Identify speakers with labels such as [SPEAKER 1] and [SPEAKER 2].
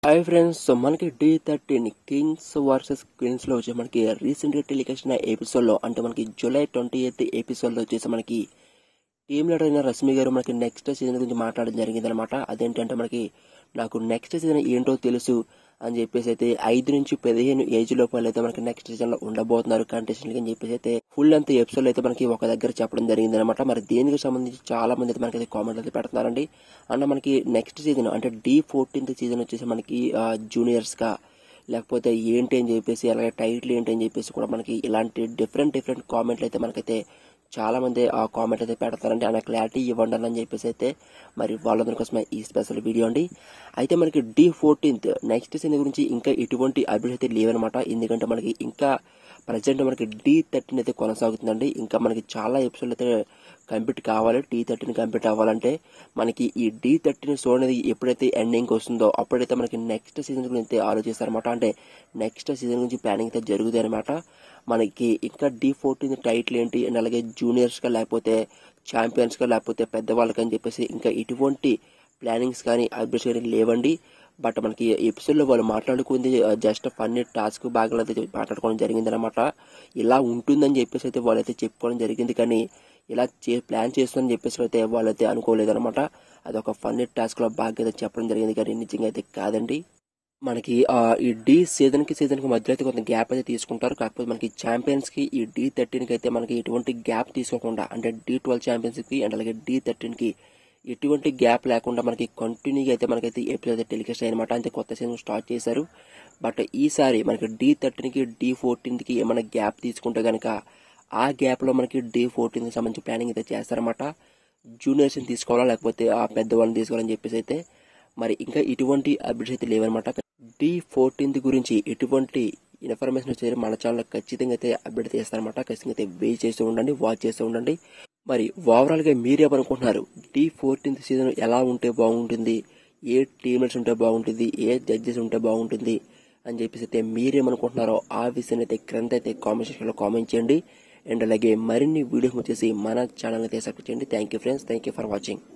[SPEAKER 1] hi friends so మనకి Dhee thirteen kings versus queens లో వచ్చి మనకి రీసెంట్ గా టెలికాస్ట్ అయిన ఎపిసోడ్ లో అంటే మనకి జూలై ట్వంటీ ఎయిత్ ఎపిసోడ్ లో వచ్చేసి మనకి టీమ్ లీడర్ అయిన రష్మి గారు మనకి నెక్స్ట్ సీజన్ గురించి మాట్లాడడం జరిగింది అనమాట అదేంటంటే మనకి నాకు నెక్స్ట్ సీజన్ ఏంటో తెలుసు అని చెప్పేసి అయితే ఐదు నుంచి పదిహేను ఏజ్ లోపల అయితే మనకి నెక్స్ట్ సీజన్ లో ఉండబోతున్నారు కంటెస్టెంట్ అని చెప్పేసి అయితే ఫుల్ అంత ఎపిసోడ్ అయితే మనకి ఒక దగ్గర చెప్పడం జరిగింది అనమాట మరి దీనికి సంబంధించి చాలా మంది అయితే మనకి కామెంట్ అయితే పెడుతున్నారండి అండ్ మనకి నెక్స్ట్ సీజన్ అంటే డి ఫోర్టీన్త్ సీజన్ వచ్చేసి మనకి జూనియర్స్ గా లేకపోతే ఏంటి అని చెప్పేసి అలాగే టైటిల్ ఏంటి అని చెప్పేసి కూడా మనకి ఇలాంటి డిఫరెంట్ డిఫరెంట్ కామెంట్లు అయితే మనకైతే చాలా మంది ఆ కామెంట్ అయితే పెడతారండి అన్న క్లారిటీ ఇవ్వండి అని చెప్పేసి అయితే మరి వాళ్ళందరి కోసమే ఈ స్పెషల్ వీడియో అండి అయితే మనకి డి ఫోర్టీన్త్ నెక్స్ట్ సీన్ గురించి ఇంకా ఎటువంటి అప్డేట్ అయితే లేవన్నమాట ఎందుకంటే మనకి ఇంకా ప్రజెంట్ మనకి డి థర్టీన్ అయితే కొనసాగుతుందండి ఇంకా మనకి చాలా ఎపిసోడ్లు అయితే కంప్లీట్ కావాలి టీ థర్టీన్ కంప్లీట్ అవ్వాలంటే మనకి ఈ డి థర్టీన్ షో అనేది ఎప్పుడైతే ఎండింగ్ వస్తుందో అప్పుడైతే మనకి నెక్స్ట్ సీజన్ గురించి అయితే ఆలోచిస్తారనమాట అంటే నెక్స్ట్ సీజన్ గురించి ప్లానింగ్ అయితే జరుగుతుంది అనమాట మనకి ఇంకా డి ఫోర్టీన్ టైటిల్ ఏంటి అండ్ అలాగే జూనియర్స్ గా లేకపోతే ఛాంపియన్స్ గా లేకపోతే పెద్దవాళ్ళకి అని చెప్పేసి ఇంకా ఇటువంటి ప్లానింగ్స్ కానీ అప్డేట్స్ కానీ లేవండి బట్ మనకి ఎపిసోడ్ లో వాళ్ళు మాట్లాడుకుంది జస్ట్ ఫన్నీ టాస్క్ భాగాలు అయితే మాట్లాడుకోవడం జరిగింది అనమాట ఇలా ఉంటుందని చెప్పేసి అయితే వాళ్ళైతే చెప్పుకోవడం జరిగింది కానీ ఇలా చే ప్లాన్ చేస్తుందని చెప్పేసి అయితే వాళ్ళైతే అనుకోలేదు అనమాట అదొక ఫన్నీ టాస్క్ లో బాగా అయితే చెప్పడం జరిగింది కానీ నిజంగా అయితే కాదండి మనకి ఆ, ఈ డి సీజన్ కి సీజన్ కి మధ్యలో అయితే కొంత గ్యాప్ అయితే తీసుకుంటారు కాకపోతే మనకి ఛాంపియన్స్ కి ఈ డి థర్టీన్ కి అయితే మనకి ఎటువంటి గ్యాప్ తీసుకోకుండా అంటే డి ట్వెల్వ్ ఛాంపియన్స్ కి అండ్ అలాగే డి థర్టీన్ కి ఎటువంటి గ్యాప్ లేకుండా మనకి కంటిన్యూగా అయితే మనకైతే ఎపిసోడ్ అయితే టెలికాస్ట్ అనమాట అంటే కొత్త సీజన్ స్టార్ట్ చేశారు బట్ ఈసారి మనకి డి థర్టీన్ కి డి ఫోర్టీన్ కి ఏమైనా గ్యాప్ తీసుకుంటే గనక ఆ గ్యాప్ లో మనకి డి ఫోర్టీన్ కి సంబంధించి ప్లానింగ్ అయితే చేస్తారన్నమాట జూనియర్స్ ని తీసుకోవాలా లేకపోతే ఆ పెద్దవాళ్ళని తీసుకోవాలని చెప్పేసి అయితే మరి ఇంకా ఇటువంటి అప్డేట్స్ అయితే లేవన్నమాట డి ఫోర్టీన్త్ గురించి ఎటువంటి ఇన్ఫర్మేషన్ వచ్చేది మన ఛానల్ ఖచ్చితంగా అయితే అప్డేట్ చేస్తారనమాట ఖచ్చితంగా అయితే వెయిట్ చేస్తూ ఉండండి వాచ్ చేస్తూ ఉండండి మరి ఓవరాల్ గా మీరేమనుకుంటున్నారు డి ఫోర్టీన్త్ సీజన్ ఎలా ఉంటే బాగుంటుంది ఏ టీమేట్స్ ఉంటే బాగుంటుంది ఏ జడ్జెస్ ఉంటే బాగుంటుంది అని చెప్పేసి అయితే మీరేమనుకుంటున్నారో ఆ విషయాన్ని అయితే క్రింద అయితే కామెంట్ సెక్షన్ లో కామెంట్ చేయండి అండ్ అలాగే మరిన్ని వీడియోస్ వచ్చేసి మన ఛానల్ అయితే సబ్స్క్రైబ్ చేయండి thank you friends thank you for watching